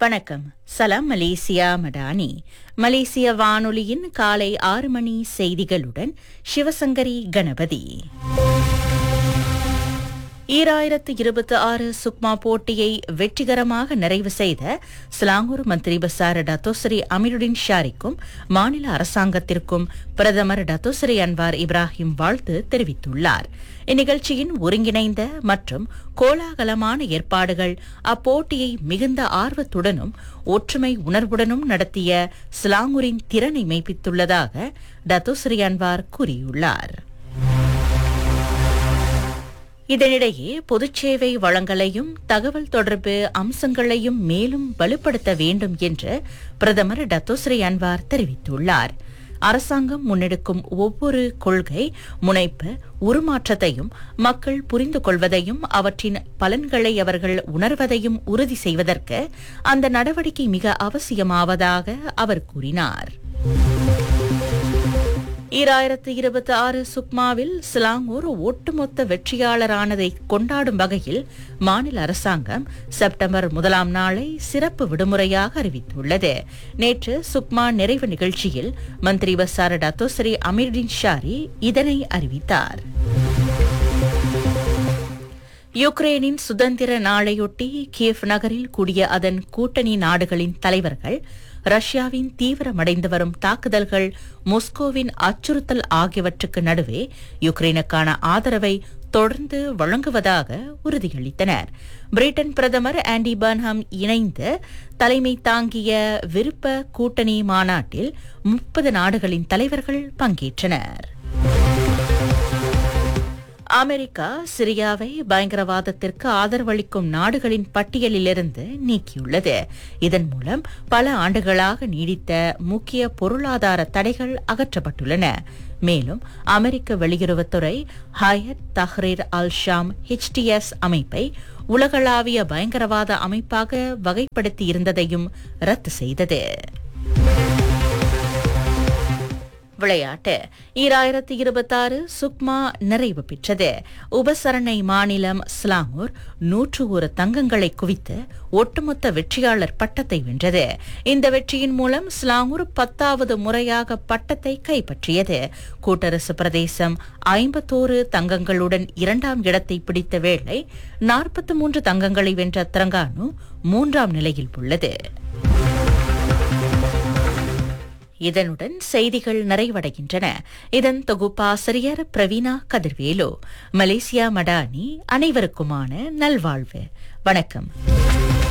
வணக்கம் சலாம் மலேசியா மடானி மலேசிய வானொலியின் காலை ஆறு மணி செய்திகளுடன் சிவசங்கரி கணபதி ஈராயிரத்து இருபத்தி ஆறு சுக்மா போட்டியை வெற்றிகரமாக நிறைவு செய்த சிலாங்கூர் மந்திரி பசார் டத்தோஸ்ரீ அமீருடின் ஷாரிக்கும் மாநில அரசாங்கத்திற்கும் பிரதமர் டத்தோஸ்ரீ அன்வார் இப்ராஹிம் வாழ்த்து தெரிவித்துள்ளார் இந்நிகழ்ச்சியின் ஒருங்கிணைந்த மற்றும் கோலாகலமான ஏற்பாடுகள் அப்போட்டியை மிகுந்த ஆர்வத்துடனும் ஒற்றுமை உணர்வுடனும் நடத்திய சிலாங்கூரின் திறனை மெய்ப்பித்துள்ளதாக டத்தோஸ்ரீ அன்வார் கூறியுள்ளார் இதனிடையே பொதுச்சேவை வளங்களையும் தகவல் தொடர்பு அம்சங்களையும் மேலும் வலுப்படுத்த வேண்டும் என்று பிரதமர் டத்தோஸ்ரீ அன்வார் தெரிவித்துள்ளார் அரசாங்கம் முன்னெடுக்கும் ஒவ்வொரு கொள்கை முனைப்பு உருமாற்றத்தையும் மக்கள் புரிந்து கொள்வதையும் அவற்றின் பலன்களை அவர்கள் உணர்வதையும் உறுதி செய்வதற்கு அந்த நடவடிக்கை மிக அவசியமாவதாக அவர் கூறினார் ஈராயிரத்து இருபத்தி ஆறு சுக்மாவில் சிலாங்கூர் ஒட்டுமொத்த வெற்றியாளரானதை கொண்டாடும் வகையில் மாநில அரசாங்கம் செப்டம்பர் முதலாம் நாளை சிறப்பு விடுமுறையாக அறிவித்துள்ளது நேற்று சுக்மா நிறைவு நிகழ்ச்சியில் மந்திரி பசார டத்தோஸ்ரீ அமீர்டின் ஷாரி இதனை அறிவித்தார் யுக்ரேனின் சுதந்திர நாளையொட்டி கியேவ் நகரில் கூடிய அதன் கூட்டணி நாடுகளின் தலைவர்கள் ரஷ்யாவின் தீவிரமடைந்து வரும் தாக்குதல்கள் மொஸ்கோவின் அச்சுறுத்தல் ஆகியவற்றுக்கு நடுவே யுக்ரைனுக்கான ஆதரவை தொடர்ந்து வழங்குவதாக உறுதியளித்தனர் பிரிட்டன் பிரதமர் ஆண்டி பர்ன்ஹாம் இணைந்து தலைமை தாங்கிய விருப்ப கூட்டணி மாநாட்டில் முப்பது நாடுகளின் தலைவர்கள் பங்கேற்றனர் அமெரிக்கா சிரியாவை பயங்கரவாதத்திற்கு ஆதரவளிக்கும் நாடுகளின் பட்டியலிலிருந்து நீக்கியுள்ளது இதன் மூலம் பல ஆண்டுகளாக நீடித்த முக்கிய பொருளாதார தடைகள் அகற்றப்பட்டுள்ளன மேலும் அமெரிக்க வெளியுறவுத்துறை Hayat Tahrir al Sham HTS அமைப்பை உலகளாவிய பயங்கரவாத அமைப்பாக வகைப்படுத்தியிருந்ததையும் ரத்து செய்தது விளையாட்டு ஈராயிரத்தி இருபத்தாறு சுக்மா நிறைவு பெற்றது உபசரணை மாநிலம் ஸ்லாங்கூர் நூற்று ஒரு தங்கங்களை குவித்து ஒட்டுமொத்த வெற்றியாளர் பட்டத்தை வென்றது இந்த வெற்றியின் மூலம் ஸ்லாங்கூர் பத்தாவது முறையாக பட்டத்தை கைப்பற்றியது கூட்டரசு பிரதேசம் ஐம்பத்தோரு தங்கங்களுடன் இரண்டாம் இடத்தை பிடித்த வேளை நாற்பத்தி மூன்று தங்கங்களை வென்ற திரங்கானு மூன்றாம் நிலையில் உள்ளது இதனுடன் செய்திகள் நிறைவடைகின்றன இதன் தொகுப்பாசிரியர் பிரவீனா கதிர்வேலு மலேசியா மடானி அனைவருக்குமான நல்வாழ்வு வணக்கம்